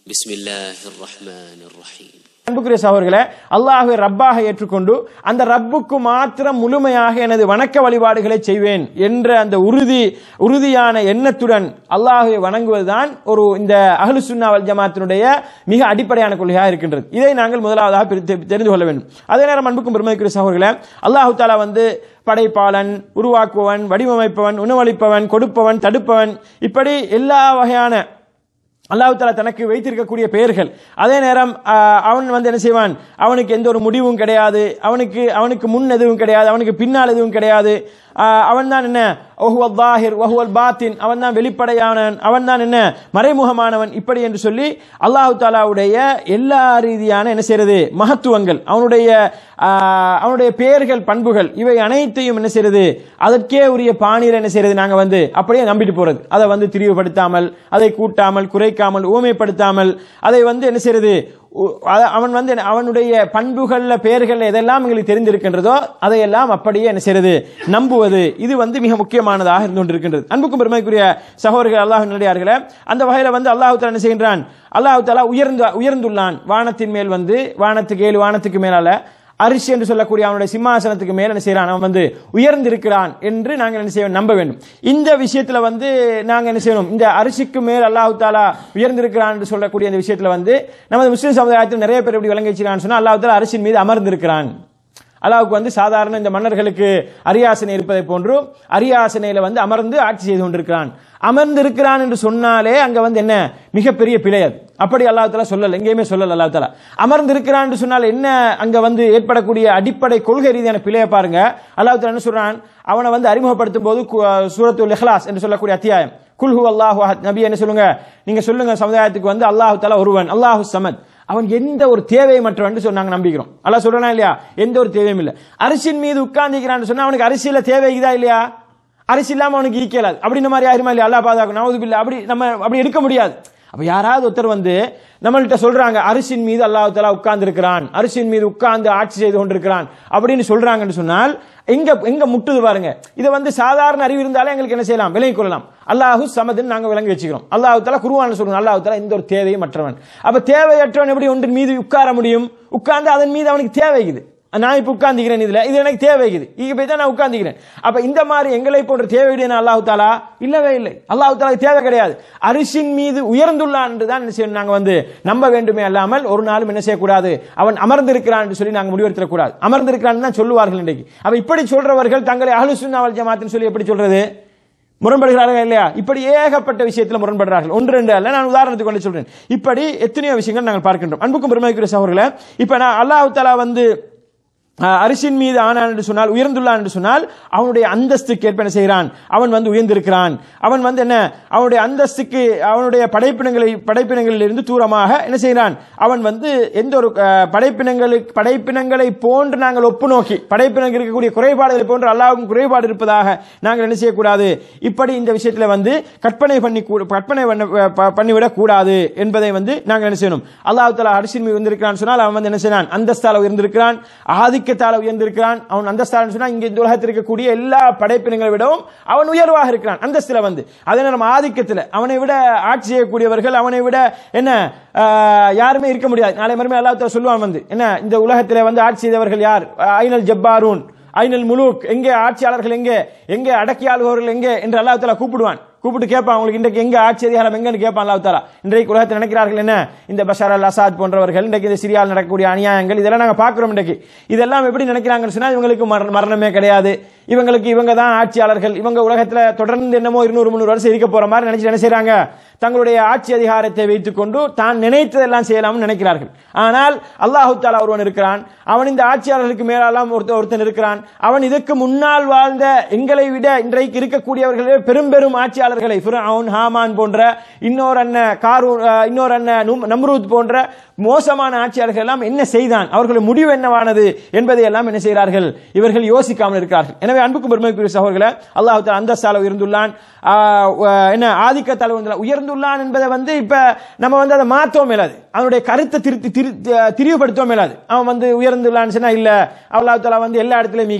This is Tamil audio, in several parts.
بسم الله الرحمن الرحيم அன்புக்குரிய சகோதரர்களே அல்லாஹ்வை ரப்பாக ஏற்றுக்கொண்டு அந்த ரப்புக்கு மாத்திரம் முழுமையாக எனது வணக்க வழிபாடுகளை செய்வேன் என்ற அந்த உறுதி உறுதியான எண்ணத்துடன் அல்லாஹ்வை வணங்குவதுதான் ஒரு இந்த அஹ்லு சுன்னா வல் ஜமாத்தினுடைய மிக அடிப்படையான கொள்கையாக இருக்கின்றது இதை நாங்கள் முதலாவதாக பிரித்து- தெரிந்து கொள்ள வேண்டும் அதே நேரம் அன்புக்கும் பெருமதிக்குரிய சகோதரர்களே அல்லாஹு தாலா வந்து படைப்பாளன் உருவாக்குவன் வடிவமைப்பவன் உணவளிப்பவன் கொடுப்பவன் தடுப்பவன் இப்படி எல்லா வகையான அல்லாஹ் தாலா தனக்கு வைத்திருக்கக்கூடிய பெயர்கள் அதே நேரம் ஆஹ், அவன் வந்து என்ன செய்வான் அவனுக்கு எந்த ஒரு முடிவும் கிடையாது அவனுக்கு அவனுக்கு முன் எதுவும் கிடையாது அவனுக்கு பின்னால் எதுவும் கிடையாது அவன் தான் என்ன ஒஹுவல் தாஹிர் ஒஹுவல் பாத்தின் அவன் தான் வெளிப்படையானவன் அவன் தான் என்ன மறைமுகமானவன் இப்படி என்று சொல்லி அல்லாஹு தாலாவுடைய எல்லா ரீதியான என்ன செய்யறது மகத்துவங்கள் அவனுடைய ஆஹ், அவனுடைய பெயர்கள் பண்புகள் இவை அனைத்தையும் என்ன செய்யறது அதற்கே உரிய பாணியில் என்ன செய்யறது நாங்க வந்து அப்படியே நம்பிட்டு போறது அதை வந்து திரிவுபடுத்தாமல் அதை கூட்டாமல் குறைக்காமல் ஊமைப்படுத்தாமல் அதை வந்து என்ன செய்யறது உ- அத- அவன் வந்து என்ன- அவனுடைய பண்புகள்ல பெயர்கள் எதெல்லாம் எங்களுக்கு தெரிந்திருக்கின்றதோ அதையெல்லாம் அப்படியே என்ன செய்யறது நம்புவது இது வந்து மிக முக்கியமானதாக இருந்து கொண்டிருக்கின்றது அன்புக்கும் பெருமைக்குரிய சகோதரர்கள் அல்லாஹ் நல்லடியார்களே அந்த வகையில வந்து அல்லாஹு தாலா என்ன செய்கின்றான் அல்லாஹு தாலா உயர்ந்து உயர்ந்துள்ளான் வானத்தின் மேல் வந்து வானத்துக்கு ஏழு வானத்துக்கு மேலால அரிசி என்று சொல்லக்கூடிய அவனுடைய சிம்மாசனத்துக்கு மேல என்ன செய்யறான் அவன் வந்து உயர்ந்திருக்கிறான் என்று நாங்கள் என்ன செய்ய நம்ப வேண்டும் இந்த விஷயத்துல வந்து நாங்க என்ன செய்யணும் இந்த அரிசிக்கு மேல் அல்லாஹு தாலா உயர்ந்திருக்கிறான் என்று சொல்லக்கூடிய இந்த விஷயத்துல வந்து நமது முஸ்லிம் சமுதாயத்தில் நிறைய பேர் இப்படி விளங்கி வச்சிருக்கான்னு சொன்னா அல்லாஹு தாலா அரிசின் மீது அமர்ந்திருக்கிறான் அல்லாவுக்கு வந்து சாதாரண இந்த மன்னர்களுக்கு அரியாசனை இருப்பதை போன்று அரியாசனையில வந்து அமர்ந்து ஆட்சி செய்து கொண்டிருக்கிறான் அமர்ந்து இருக்கிறான் என்று சொன்னாலே அங்க வந்து என்ன மிகப்பெரிய பிழை அது அப்படி அல்லாஹ் தாலா சொல்லல எங்கேயுமே சொல்லல அல்லாஹ் தாலா அமர்ந்து இருக்கிறான் என்று சொன்னால் என்ன அங்க வந்து ஏற்படக்கூடிய அடிப்படை கொள்கை ரீதியான பிழையை பாருங்க அல்லாஹ் தாலா என்ன சொல்றான் அவனை வந்து அறிமுகப்படுத்தும் போது கு- சூரத்துல் இஹ்லாஸ் என்று சொல்லக்கூடிய அத்தியாயம் குல்ஹு அல்லாஹு அஹத் நபி என்ன சொல்லுங்க நீங்க சொல்லுங்க சமுதாயத்துக்கு வந்து அல்லாஹு தாலா ஒருவன் அல்லாஹு சமத் அவன் எந்த ஒரு தேவையமற்றவன் சொல்லி நாங்க நம்பிக்கிறோம் அல்லாஹ் சொல்றானா இல்லையா எந்த ஒரு தேவையும் இல்ல அரிசியின் மீது உட்கார்ந்துக்கிறான்னு சொன்னா அவனுக்கு அரிசியில தேவை இருக்குதா இல்லையா அரிசி இல்லாம அவனுக்கு ஈக்கலாது அப்படின்ற மாதிரி ஆயிருமா இல்லையா அல்லாஹ் பாதுகாக்கும் நவதுபில்ல அப்படி நம்ம அப்படி எடுக்க முடியாது அப்ப யாராவது ஒருத்தர் வந்து நம்மள்ட்ட சொல்றாங்க அரிசின் மீது அல்லாஹ் தலா உட்கார்ந்து இருக்கிறான் அரிசின் மீது உட்கார்ந்து ஆட்சி செய்து கொண்டிருக்கிறான் அப்படின்னு சொல்றாங்கன்னு சொன்னால் எங்க எங்க முட்டுது பாருங்க இதை வந்து சாதாரண அறிவு இருந்தாலே எங்களுக்கு என்ன செய்யலாம் விலகிக் கொள்ளலாம் அல்லாஹு சமதுன்னு நாங்க விளங்கி வச்சுக்கிறோம் அல்லாஹ் தலா குருவான் சொல்றோம் அல்லாஹ் தலா எந்த ஒரு தேவையும் மற்றவன் அப்ப தேவையற்றவன் எப்படி ஒன்றின் மீது உட்கார முடியும் உட்கார்ந்து அதன் மீது அவனுக்கு தேவைக்குது நான் இப்ப உட்கார்ந்துக்கிறேன் இதுல இது எனக்கு தேவைக்குது இங்க போய் தான் நான் உட்கார்ந்துக்கிறேன் அப்ப இந்த மாதிரி எங்களை போன்ற தேவையுடைய அல்லாஹு தாலா இல்லவே இல்லை அல்லாஹு தாலா தேவை கிடையாது அரிசின் மீது உயர்ந்துள்ளான் என்று தான் என்ன செய்யணும் நாங்க வந்து நம்ப வேண்டுமே அல்லாமல் ஒரு நாளும் என்ன செய்யக்கூடாது அவன் அமர்ந்திருக்கிறான் என்று சொல்லி நாங்க முடிவெடுத்துடக்கூடாது அமர்ந்திருக்கிறான் தான் சொல்லுவார்கள் இன்றைக்கு அப்ப இப்படி சொல்றவர்கள் தங்களை அஹ்லு சுன்னா வல் ஜமாத்துன்னு சொல்லி எப்படி சொல்றது முரண்படுகிறார்கள் இல்லையா இப்படி ஏகப்பட்ட விஷயத்தில் முரண்படுறார்கள் ஒன்று ரெண்டு அல்ல நான் உதாரணத்துக்கு கொண்டு சொல்றேன் இப்படி எத்தனையோ விஷயங்கள் நாங்கள் பார்க்கின்றோம் அன்புக்கும் பெருமைக்குரிய சகோதரர்களே இப்ப நான் அல்லாஹ் தாலா வந்து அஹ், அரிசின் மீது ஆனான் என்று சொன்னால் உயர்ந்துள்ளான் என்று சொன்னால் அவனுடைய அந்தஸ்துக்கு ஏற்ப என்ன செய்கிறான் அவன் வந்து உயர்ந்திருக்கிறான் அவன் வந்து என்ன அவனுடைய அந்தஸ்துக்கு அவனுடைய படைப்பினங்களை படைப்பினங்களில் இருந்து தூரமாக என்ன செய்கிறான் அவன் வந்து எந்த ஒரு அஹ், படைப்பினங்களுக்கு படைப்பினங்களை போன்று நாங்கள் ஒப்பு நோக்கி படைப்பினங்கள் இருக்கக்கூடிய குறைபாடுகளை போன்று அல்லாவுக்கும் குறைபாடு இருப்பதாக நாங்கள் என்ன செய்யக்கூடாது இப்படி இந்த விஷயத்தில் வந்து கற்பனை பண்ணி கூ- கற்பனை பண்ண ப- பண்ணிவிடக் கூடாது என்பதை வந்து நாங்கள் என்ன செய்யணும் அல்லாஹ் தலா அரிசின் மீது உயர்ந்திருக்கிறான் சொன்னால் அவன் வந்து என்ன செய்யறான் அந்தஸ்தால உயர்ந்திருக்கிறான் ஆதிக்கத்தால உயர்ந்திருக்கிறான் அவன் அந்தஸ்தால சொன்னா இங்க இந்த உலகத்தில் இருக்கக்கூடிய எல்லா படைப்பினங்களை விடவும் அவன் உயர்வாக இருக்கிறான் அந்தஸ்துல வந்து அதே நேரம் ஆதிக்கத்தில் அவனை விட ஆட்சி செய்யக்கூடியவர்கள் அவனை விட என்ன ஆஹ், யாருமே இருக்க முடியாது நாளை மறுமை அல்லாஹ் தஆலா சொல்லுவான் வந்து என்ன இந்த உலகத்தில் வந்து ஆட்சி செய்தவர்கள் யார் ஐனல் ஜப்பாரூன் ஐனல் முலூக் எங்கே ஆட்சியாளர்கள் எங்கே எங்கே அடக்கி ஆளுபவர்கள் எங்கே என்று அல்லாஹ் தஆலா கூப்பிடுவான் கூப்பிட்டு கேட்பான் உங்களுக்கு இன்றைக்கு எங்க ஆட்சி அதிகாரம் எங்கன்னு கேட்பான் அல்லாஹ் தஆலா இன்றைக்கு உலகத்தில் நினைக்கிறார்கள் என்ன இந்த பஷார் அல் அசாத் போன்றவர்கள் இன்றைக்கு இந்த சிரியாவில் நடக்கக்கூடிய அநியாயங்கள் இதெல்லாம் நாங்க பார்க்கிறோம் இன்றைக்கு இதெல்லாம் எப்படி நினைக்கிறாங்கன்னு சொன்னா இவங்களுக்கு மரண- மரணமே கிடையாது இவங்களுக்கு இவங்க தான் ஆட்சியாளர்கள் இவங்க உலகத்துல தொடர்ந்து என்னமோ இருநூறு முந்நூறு வருஷம் இருக்க போற மாதிரி நினைச்சு என்ன செய்றாங்க தங்களுடைய ஆட்சி அதிகாரத்தை வைத்துக் கொண்டு தான் நினைத்ததெல்லாம் செய்யலாம்னு நினைக்கிறார்கள் ஆனால் அல்லாஹு தாலா ஒருவன் இருக்கிறான் அவன் இந்த ஆட்சியாளர்களுக்கு மேலாலாம் ஒருத்த ஒருத்தன் இருக்கிறான் அவன் இதற்கு முன்னால் வாழ்ந்த எங்களை விட இன்றைக்கு இருக்கக்கூடியவர்களே பெரும் பெரும் ஆட்சியாளர்களை ஃபிரௌன் ஹாமான் போன்ற இன்னொரு அண்ணன் காரூன் அஹ், இன்னொரு அண்ணன் நும்- நம்ரூத் போன்ற மோசமான ஆட்சியாளர்கள் எல்லாம் என்ன செய்தான் அவர்கள் முடிவு என்னவானது என்பதை எல்லாம் என்ன செய்கிறார்கள் இவர்கள் யோசிக்காமல் இருக்கிறார்கள் எனவே அன்புக்கும் பெருமைக்குரிய சகோதரர்களே அல்லாஹ் தஆலா அந்தஸ்தால உயர்ந்துள்ளான் ஆஹ், அஹ், என்ன ஆதிக்கத்தால உயர்ந்துள்ளான். உயர்ந்துள்ளான் என்பதை வந்து இப்ப நம்ம வந்து அதை மாற்றவும் மேலாது அவனுடைய கருத்தை திருத்தி திரு- திரிவுபடுத்தவும் மேலாது அவன் வந்து உயர்ந்துள்ளான்னு சொன்னா இல்ல அல்லாஹ் தஆலா வந்து எல்லா இடத்துலயும் மீக்கிறான்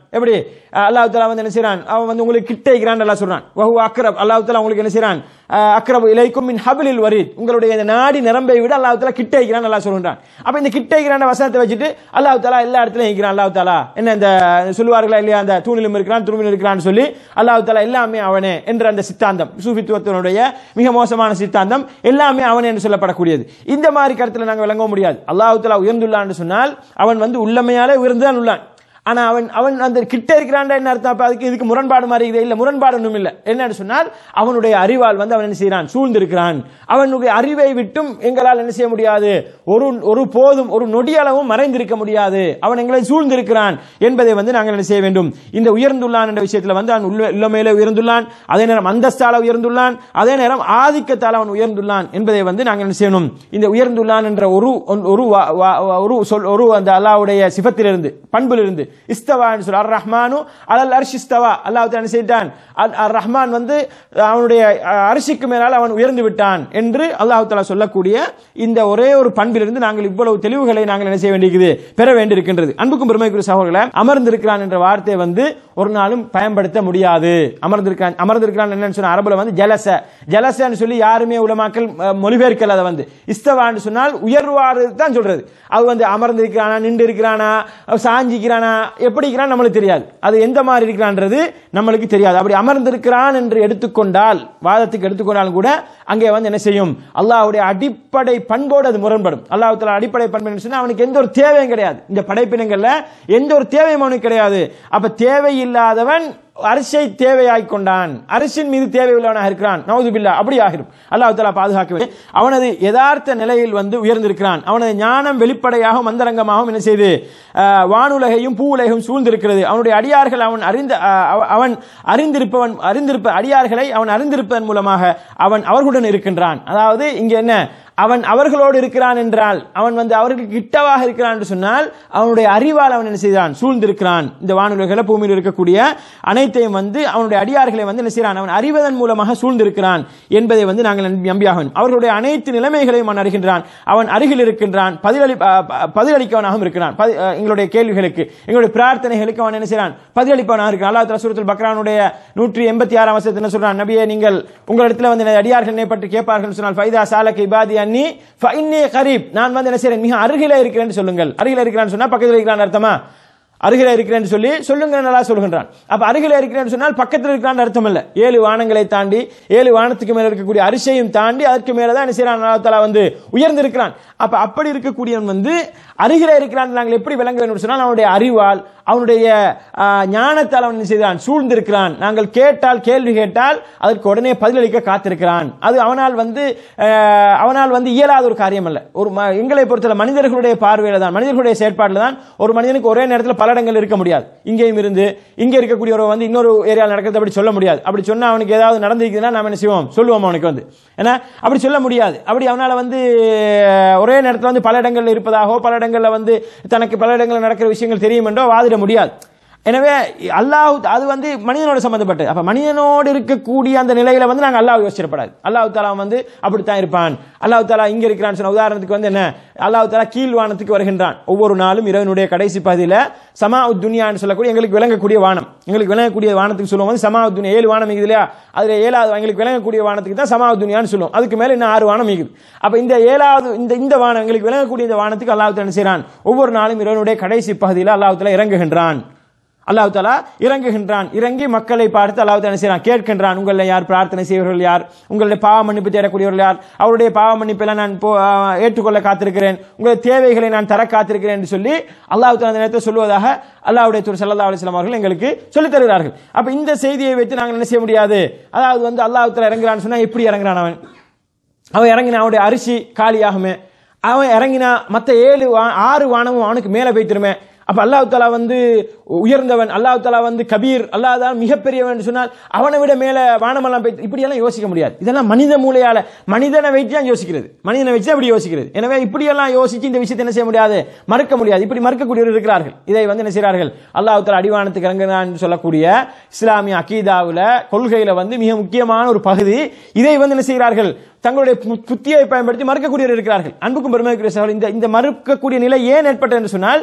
எப்படி அல்லாஹ் தாலா வந்து என்ன செய்றான் அவன் வந்து உங்களுக்கு கிட்ட இருக்கிறான் அல்லாஹ் சொல்றான் வஹு அக்ரப் அல்லாஹ் தாலா உங்களுக்கு என்ன செய்றான் அஹ், அக்ரபு இலைக்கும் மின் ஹபிலில் வரீத் உங்களுடைய இந்த நாடி நிரம்பை விட அல்லாஹ் தாலா கிட்ட இருக்கிறான் அல்லாஹ் சொல்றான் அப்ப இந்த கிட்ட இருக்கிறான் வசனத்தை வச்சுட்டு அல்லாஹ் தாலா எல்லா இடத்துலயும் இருக்கிறான் அல்லாஹ் தாலா என்ன இந்த சொல்லுவார்களா இல்லையா அந்த தூணிலும் இருக்கிறான் துருவிலும் இருக்கிறான்னு சொல்லி அல்லாஹ் தாலா எல்லாமே அவனே என்ற அந்த சித்தாந்தம் சூஃபித்துவத்தினுடைய மிக மோசமான சித்தாந்தம் எல்லாமே அவனே என்று சொல்லப்படக்கூடியது இந்த மாதிரி கருத்துல நாங்க விளங்க முடியாது அல்லாஹ் தாலா உயர்ந்துள்ளான்னு சொன்னால் அவன் வந்து உள்ளமையாலே உயர்ந்துதான் உள்ளான் ஆனா அவன் அவன் அந்த கிட்ட இருக்கிறான்டா என்ன அர்த்தம் அப்ப அதுக்கு இதுக்கு முரண்பாடு மாதிரி இருக்குது இல்ல முரண்பாடு ஒன்றும் இல்ல என்னன்னு சொன்னால் அவனுடைய அறிவால் வந்து அவன் என்ன செய்கிறான் சூழ்ந்திருக்கிறான் அவனுடைய அறிவை விட்டும் எங்களால் என்ன செய்ய முடியாது ஒரு ஒரு போதும் ஒரு நொடியளவும் மறைந்திருக்க முடியாது அவன் எங்களை சூழ்ந்திருக்கிறான் என்பதை வந்து நாங்கள் என்ன செய்ய வேண்டும் இந்த உயர்ந்துள்ளான் என்ற விஷயத்துல வந்து அவன் உள்ள உள்ளமையில உயர்ந்துள்ளான் அதே நேரம் அந்தஸ்தால உயர்ந்துள்ளான் அதே நேரம் ஆதிக்கத்தால் அவன் உயர்ந்துள்ளான் என்பதை வந்து நாங்கள் என்ன செய்யணும் இந்த உயர்ந்துள்ளான் என்ற ஒரு ஒரு வா- வா- ஒரு சொல் ஒரு அந்த அல்லாஹ்வுடைய சிபத்திலிருந்து பண்பிலிருந்து இஸ்தவா என்று சொல்ல அர் ரஹ்மானு அலல் அர்ஷ் இஸ்தவா அல்லாஹ் என்ன செய்தான் அர் ரஹ்மான் வந்து அவனுடைய அஹ், அரிசிக்கு மேலால் அவன் உயர்ந்து விட்டான் என்று அல்லாஹ் தஆலா சொல்லக்கூடிய இந்த ஒரே ஒரு பண்பிலிருந்து நாங்கள் இவ்வளவு தெளிவுகளை நாங்கள் என்ன செய்ய வேண்டியிருக்குது பெற வேண்டியிருக்கின்றது அன்புக்கும் பெருமைக்குரிய சகோதரர்களே அமர்ந்திருக்கிறான் என்ற வார்த்தையை வந்து ஒரு நாளும் பயன்படுத்த முடியாது அமர்ந்திருக்கான் அமர்ந்திருக்கிறான் என்னன்னு சொன்னா அரபுல வந்து ஜலச ஜலசன்னு சொல்லி யாருமே உலமாக்கள் அஹ், மொழிபெயர்க்கல அதை வந்து இஸ்தவான்னு சொன்னால் உயர்வாறு தான் சொல்றது அது வந்து அமர்ந்திருக்கிறானா நின்று இருக்கிறானா அவன் சாஞ்சிக்கிறானா எப்படி இருக்கிறான் நம்மளுக்கு தெரியாது அது எந்த மாதிரி இருக்கிறான்றது நம்மளுக்கு தெரியாது அப்படி அமர்ந்திருக்கிறான் என்று எடுத்துக்கொண்டால் வாதத்துக்கு எடுத்துக்கொண்டாலும் கூட அங்கே வந்து என்ன செய்யும் அல்லாஹ்வுடைய அடிப்படை பண்போடு அது முரண்படும் அல்லாஹ் தஆலா அடிப்படை பண்பு என்ன சொன்னா அவனுக்கு எந்த ஒரு தேவையும் கிடையாது இந்த படைப்பினங்கள்ல எந்த ஒரு தேவையும் அவனுக்கு கிடையாது அப்ப தேவையில்லாதவன் அரிசை தேவையாய் கொண்டான் அரிசின் மீது தேவையுள்ளவனாக இருக்கிறான் நவுதுபில்லா அப்படி ஆகிரும் அல்லாஹ் தஆலா பாதுகாக்க வேண்டும். அவனது யதார்த்த நிலையில் வந்து உயர்ந்திருக்கிறான் அவனது ஞானம் வெளிப்படையாகவும் அந்தரங்கமாகவும் என்ன செய்து அஹ், வானுலகையும் பூவுலகையும் சூழ்ந்திருக்கிறது அவனுடைய அடியார்கள் அவன் அறிந்த அஹ், அவ- அவன் அறிந்திருப்பவன் அறிந்திருப்ப அடியார்களை அவன் அறிந்திருப்பதன் மூலமாக அவன் அவர்களுடன் இருக்கின்றான் அதாவது இங்க என்ன அவன் அவர்களோடு இருக்கிறான் என்றால் அவன் வந்து அவர்களுக்கு கிட்டவாக இருக்கிறான் என்று சொன்னால் அவனுடைய அறிவால் அவன் என்ன செய்தான் சூழ்ந்திருக்கிறான் இந்த வானுலகில பூமியில் இருக்கக்கூடிய அனைத்தையும் வந்து அவனுடைய அடியார்களை வந்து என்ன செய்கிறான் அவன் அறிவதன் மூலமாக சூழ்ந்திருக்கிறான் என்பதை வந்து நாங்கள் நம்பி- நம்பியாக வேண்டும் அவர்களுடைய அனைத்து நிலைமைகளையும் அவன் அறிகின்றான் அவன் அருகில் இருக்கின்றான் பதிலளி அ, ப- பதிலளிக்கவனாகவும் இருக்கிறான் பதி- அ, எங்களுடைய கேள்விகளுக்கு எங்களுடைய பிரார்த்தனைகளுக்கு அவன் என்ன செய்கிறான் பதிலளிப்பவனாக இருக்கிறான் அல்லாஹ் தஆலா சூரத்துல் பக்ரானுடைய நூற்றி எண்பத்தி ஆறாம் வசனத்தில் என்ன சொல்றான் நபியே நீங்கள் உங்களிடத்தில் வந்து எனது அடியார்கள் என்னை பற்றி கேட்பார்கள் சொன்னால் ஃபைதா சாலக் இபாதி அன்னி ஃபைன்னி கரீப் நான் வந்து என்ன செய்றேன் மிக அருகிலே இருக்கிறேன்னு சொல்லுங்கள் அருகில இருக்கிறான்னு சொன்னா பக்கத்தில் இருக்கிறான் அர்த்தமா அருகில இருக்கிறேன்னு சொல்லி சொல்லுங்க நல்லா சொல்கின்றான் அப்ப அருகில இருக்கிறேன்னு சொன்னால் பக்கத்தில் இருக்கிறான் அர்த்தம் இல்ல ஏழு வானங்களை தாண்டி ஏழு வானத்துக்கு மேல இருக்கக்கூடிய அரிசையும் தாண்டி அதற்கு மேல தான் என்ன செய்யறான் அல்லாஹ் தஆலா வந்து உயர்ந்திருக்கிறான் அப்ப அப்படி இருக்கக்கூடியவன் வந்து அருகில இருக்கிறான் நாங்கள் எப்படி விளங்க வேண்டும் சொன்னால் அவனுடைய அறிவால் அவனுடைய ஆஹ், ஞானத்தால் அவன் என்ன செய்தான் சூழ்ந்திருக்கிறான் நாங்கள் கேட்டால் கேள்வி கேட்டால் அதற்கு உடனே பதிலளிக்க காத்திருக்கிறான் அது அவனால் வந்து ஆஹ், அவனால் வந்து இயலாத ஒரு காரியம் அல்ல ஒரு ம- எங்களை பொறுத்தவரை மனிதர்களுடைய பார்வையில தான் மனிதர்களுடைய செயற்பாடுல தான் ஒரு மனிதனுக்கு ஒரே நேரத்தில் பல இடங்கள் இருக்க முடியாது இங்கேயும் இருந்து இங்க இருக்கக்கூடியவர் வந்து இன்னொரு ஏரியாவில் நடக்கிறது அப்படி சொல்ல முடியாது அப்படி சொன்னா அவனுக்கு ஏதாவது நடந்திருக்குதுன்னா நாம என்ன செய்வோம் சொல்லுவோம் அவனுக்கு வந்து ஏன்னா அப்படி சொல்ல முடியாது அப்படி அவனால வந்து அஹ், ஒரே நேரத்தில் வந்து பல இடங்கள்ல இருப்பதாகவோ பல இடங்கள்ல வந்து தனக்கு பல இடங்களில் நடக்கிற விஷயங்கள் தெரியும் என்றோ வாதிட முடியாது எனவே அல்லாஹ் அது வந்து மனிதனோட சம்பந்தப்பட்டது அப்ப மனிதனோடு இருக்கக்கூடிய அந்த நிலையில வந்து நாங்க அல்லாஹ் யோசிச்சிடப்படாது அல்லாஹ் தாலா வந்து அப்படித்தான் இருப்பான் அல்லாஹ் தாலா இங்க இருக்கிறான்னு சொன்ன உதாரணத்துக்கு வந்து என்ன அல்லாஹ் தாலா கீழ்வானத்துக்கு வருகின்றான் ஒவ்வொரு நாளும் இரவனுடைய கடைசி பகுதியில சமா துனியான்னு சொல்லக்கூடிய எங்களுக்கு விளங்கக்கூடிய வானம் எங்களுக்கு விளங்கக்கூடிய வானத்துக்கு சொல்லுவோம் வந்து சமா துனியா ஏழு வானம் இருக்குது இல்லையா அதுல ஏழாவது எங்களுக்கு விளங்கக்கூடிய வானத்துக்கு தான் சமா துனியான்னு சொல்லுவோம் அதுக்கு மேல இன்னும் ஆறு வானம் இருக்குது அப்ப இந்த ஏழாவது இந்த இந்த வானம் எங்களுக்கு விளங்கக்கூடிய இந்த வானத்துக்கு அல்லாஹ் தாலா என்ன செய்றான் ஒவ்வொரு நாளும் இரவனுடைய கடைசி பகுதியில் அல்லாஹ் தாலா இறங்குகின்றான் அல்லாஹ் தாலா இறங்குகின்றான் இறங்கி மக்களை பார்த்து அல்லாஹ் தாலா என்ன செய்றான் கேட்கின்றான் உங்களில் யார் பிரார்த்தனை செய்வர்கள் யார் உங்களுடைய பாவ மன்னிப்பு தேடக்கூடியவர்கள் யார் அவருடைய பாவ மன்னிப்பெல்லாம் நான் போ- ஆ, ஏற்றுக்கொள்ள காத்திருக்கிறேன் உங்களுடைய தேவைகளை நான் தர காத்திருக்கிறேன் என்று சொல்லி அல்லாஹ் தாலா அந்த நேரத்தை சொல்லுவதாக அல்லாஹ்வுடைய தூர் சல்லா அலிஸ்லாம் அவர்கள் எங்களுக்கு சொல்லித் தருகிறார்கள் அப்ப இந்த செய்தியை வைத்து நாங்கள் என்ன செய்ய முடியாது அதாவது வந்து அல்லாஹ் தாலா இறங்குறான்னு சொன்னா எப்படி இறங்குறான் அவன் அவன் இறங்கினா அவனுடைய அரிசி காலியாகுமே அவன் இறங்கினா மற்ற ஏழு வா ஆறு வானமும் அவனுக்கு மேலே போய்த்திருமே அப்ப அல்லாஹ் தாலா வந்து உயர்ந்தவன் அல்லாஹ் தாலா வந்து கபீர் அல்லாஹ் தான் மிகப்பெரியவன் என்று சொன்னால் அவனை விட மேல வானமெல்லாம் போய் இப்படியெல்லாம் யோசிக்க முடியாது இதெல்லாம் மனித மூளையால மனிதனை வைத்து தான் யோசிக்கிறது மனிதனை வச்சு அப்படி யோசிக்கிறது எனவே இப்படியெல்லாம் யோசிச்சு இந்த விஷயத்தை என்ன செய்ய முடியாது மறுக்க முடியாது இப்படி மறுக்கக்கூடியவர்கள் இருக்கிறார்கள் இதை வந்து என்ன செய்கிறார்கள் அல்லாஹ் தாலா அடிவானத்துக்கு இறங்குறான் என்று சொல்லக்கூடிய இஸ்லாமிய அகீதாவுல கொள்கையில வந்து மிக முக்கியமான ஒரு பகுதி இதை வந்து என்ன செய்கிறார்கள் தங்களுடைய பு- புத்தியை பயன்படுத்தி மறுக்கக்கூடியவர் இருக்கிறார்கள் அன்புக்கும் பெருமைக்குரிய சகோதரர் இந்த இந்த மறுக்கக்கூடிய நிலை ஏன் ஏற்பட்டது என்று சொன்னால்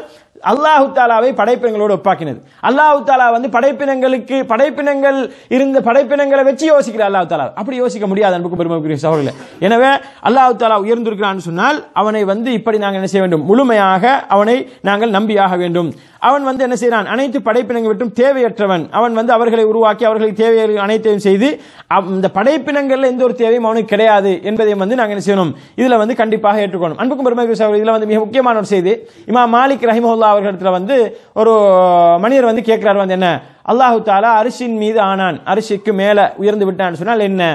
அல்லாஹு தாலாவை படைப்பினங்களோடு ஒப்பாக்கினது அல்லாஹு தாலா வந்து படைப்பினங்களுக்கு படைப்பினங்கள் இருந்த படைப்பினங்களை வச்சு யோசிக்கிற அல்லாஹு தாலா அப்படி யோசிக்க முடியாது அன்புக்கு பெருமைக்குரிய சகோதரர்களே எனவே அல்லாஹு தாலா உயர்ந்திருக்கிறான்னு சொன்னால் அவனை வந்து இப்படி நாங்கள் என்ன செய்ய வேண்டும் முழுமையாக அவனை நாங்கள் நம்பியாக வேண்டும் அவன் வந்து என்ன செய்கிறான் அனைத்து படைப்பினங்கள் விட்டும் தேவையற்றவன் அவன் வந்து அவர்களை உருவாக்கி அவர்களுக்கு தேவையை அனைத்தையும் செய்து அவ்- இந்த படைப்பினங்கள்ல எந்த ஒரு தேவையும் அவனுக்கு கிடையாது என்பதையும் வந்து நாங்கள் என்ன செய்யணும் இதுல வந்து கண்டிப்பாக ஏற்றுக்கணும் அன்புக்கும் பெருமை இதுல வந்து மிக முக்கியமான ஒரு செய்தி இமாம் மாலிக் ரஹிமஹுல்லா அவர்களிடத்துல வந்து ஒரு மனிதர் வந்து கேட்கிறார் வந்து என்ன அல்லாஹு தாலா அரிசின் மீது ஆனான் அரிசிக்கு மேல உயர்ந்து விட்டான்னு சொன்னால் என்ன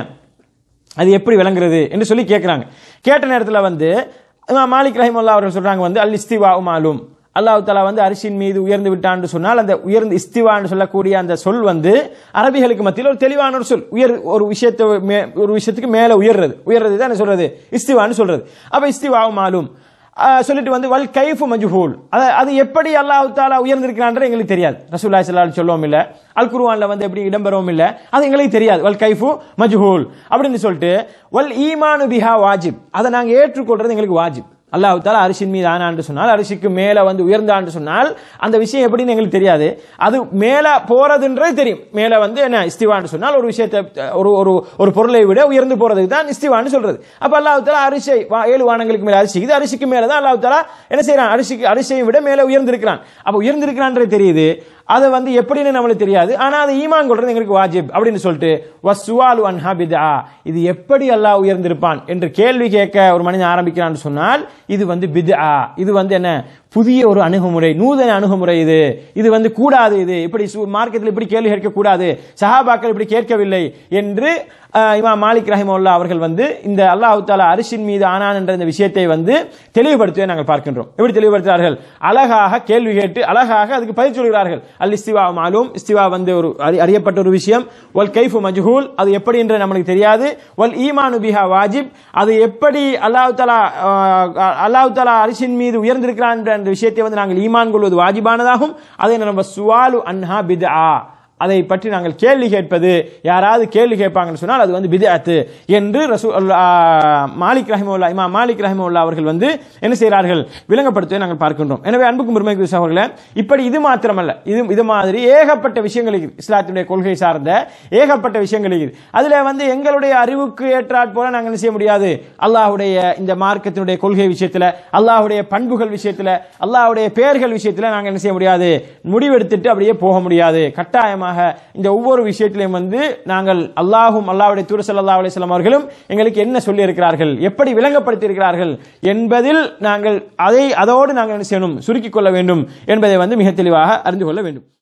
அது எப்படி விளங்குறது என்று சொல்லி கேட்குறாங்க கேட்ட நேரத்தில் வந்து இமாம் மாலிக் ரஹிமுல்லா அவர்கள் சொல்றாங்க வந்து அல் இஸ்திவா மாலும் அல்லாஹ் தாலா வந்து அரிசின் மீது உயர்ந்து விட்டான்னு சொன்னால் அந்த உயர்ந்து இஸ்திவான்னு சொல்லக்கூடிய அந்த சொல் வந்து அரபிகளுக்கு மத்தியில் ஒரு தெளிவான ஒரு சொல் உயர் ஒரு விஷயத்தை மே- ஒரு விஷயத்துக்கு மேலே உயர்றது உயர்றது தான் என்ன சொல்றது இஸ்திவான்னு சொல்றது அப்ப இஸ்திவா மாலும் ஆஹ் சொல்லிட்டு வந்து வல் கைஃபு மஜ்ஹூல் அது அது எப்படி அல்லாஹ் தாலா உயர்ந்திருக்கிறான்ற எங்களுக்கு தெரியாது ரசூலுல்லாஹி ஸல்லல்லாஹு அலைஹி சொல்லவும் இல்ல அல் குர்ஆன்ல வந்து எப்படி இடம்பெறவும் இல்ல அது எங்களுக்கு தெரியாது வல் கைஃபு மஜ்ஹூல் அப்படின்னு சொல்லிட்டு வல் ஈமானு பிஹா வாஜிப் அதை நாங்க ஏற்றுக்கொள்றது எங்களுக்கு வாஜிப் அல்லாஹ் தாலா அரிசின் மீது ஆனான்னு சொன்னால் அரிசிக்கு மேல வந்து உயர்ந்தான்னு சொன்னால் அந்த விஷயம் எப்படின்னு எங்களுக்கு தெரியாது அது மேல போறதுன்றது தெரியும் மேல வந்து என்ன இஸ்திவான்னு சொன்னால் ஒரு விஷயத்தை ஒரு ஒரு ஒரு பொருளை விட உயர்ந்து போறதுக்கு தான் இஸ்திவான்னு சொல்றது அப்ப அல்லாஹ் தாலா அரிசை வா- ஏழு வானங்களுக்கு மேல அரிசி இது அரிசிக்கு மேல தான் அல்லாஹ் தாலா என்ன செய்யறான் அரிசிக்கு அரிசியை விட மேல உயர்ந்திருக்கிறான் அப்ப உயர்ந்திருக்கிறான்றது தெரியுது அது வந்து எப்படின்னு நம்மளுக்கு தெரியாது ஆனா அது ஈமான் கொள்றது எங்களுக்கு வாஜிப் அப்படின்னு சொல்லிட்டு வசுவாலு அன்ஹா பிதா இது எப்படி அல்லாஹ் உயர்ந்திருப்பான் என்று கேள்வி கேட்க ஒரு மனிதன் ஆரம்பிக்கிறான்னு சொன்னால் இது வந்து பிதா இது வந்து என்ன புதிய ஒரு அணுகுமுறை நூதன அணுகுமுறை இது இது வந்து கூடாது இது இப்படி மார்க்கெட்டில் இப்படி கேள்வி கேட்க கூடாது சஹாபாக்கள் இப்படி கேட்கவில்லை என்று ஆஹ், இமாம் மாலிக் ரஹிமுல்லா அவர்கள் வந்து இந்த அல்லாஹ் தாலா அரிசின் மீது ஆனான் என்ற இந்த விஷயத்தை வந்து தெளிவுபடுத்துவதை நாங்கள் பார்க்கின்றோம் எப்படி தெளிவுபடுத்துகிறார்கள் அழகாக கேள்வி கேட்டு அழகாக அதுக்கு பதில் சொல்கிறார்கள் அல் இஸ்திவா மாலும் இஸ்திவா வந்து ஒரு அறி- அறியப்பட்ட ஒரு விஷயம் வல் கைஃபு மஜ்ஹூல் அது எப்படி என்று நம்மளுக்கு தெரியாது வல் ஈமானு பிஹா வாஜிப் அது எப்படி அல்லாஹ் தாலா அல்லாஹ் தாலா அரிசின் மீது உயர்ந்திருக்கிறான் என்ற அந்த விஷயத்தை வந்து நாங்கள் ஈமான் கொள்வது வாஜிபானதாகும் அதை நம்ம சுவாலு அன்ஹா பிதா அதை பற்றி நாங்கள் கேள்வி கேட்பது யாராவது கேள்வி கேட்பாங்கன்னு சொன்னால் அது வந்து பிதஅத்து என்று ரசூ ஆ, மாலிக் ரஹிமுல்லா இமாம் மாலிக் ரஹிமுல்லா அவர்கள் வந்து என்ன செய்கிறார்கள் விளங்கப்படுத்துவதை நாங்கள் பார்க்கின்றோம் எனவே அன்புக்கும் பெருமைக்கு சகோதரர்களே இப்படி இது மாத்திரமல்ல இது இது மாதிரி ஏகப்பட்ட விஷயங்கள் இருக்குது இஸ்லாத்தினுடைய கொள்கை சார்ந்த ஏகப்பட்ட விஷயங்கள் இருக்குது அதுல வந்து எங்களுடைய அறிவுக்கு ஏற்றாற் போல நாங்கள் என்ன செய்ய முடியாது அல்லாஹ்வுடைய இந்த மார்க்கத்தினுடைய கொள்கை விஷயத்துல அல்லாஹ்வுடைய பண்புகள் விஷயத்துல அல்லாஹ்வுடைய பெயர்கள் விஷயத்துல நாங்கள் என்ன செய்ய முடியாது முடிவெடுத்துட்டு அப்படியே போக முடியாது கட்டாயமாக இந்த ஒவ்வொரு விஷயத்திலையும் வந்து நாங்கள் அல்லாஹும் அல்லாஹ்வுடைய தூர ஸல்லல்லாஹு அலைஹி வஸல்லம் அவர்களும் எங்களுக்கு என்ன சொல்லி இருக்கிறார்கள் எப்படி விளங்கப்படுத்தி இருக்கிறார்கள் என்பதில் நாங்கள் அதை அதோடு நாங்கள் என்ன செய்யணும் சுருக்கிக் கொள்ள வேண்டும் என்பதை வந்து மிக தெளிவாக அறிந்து கொள்ள வேண்டும்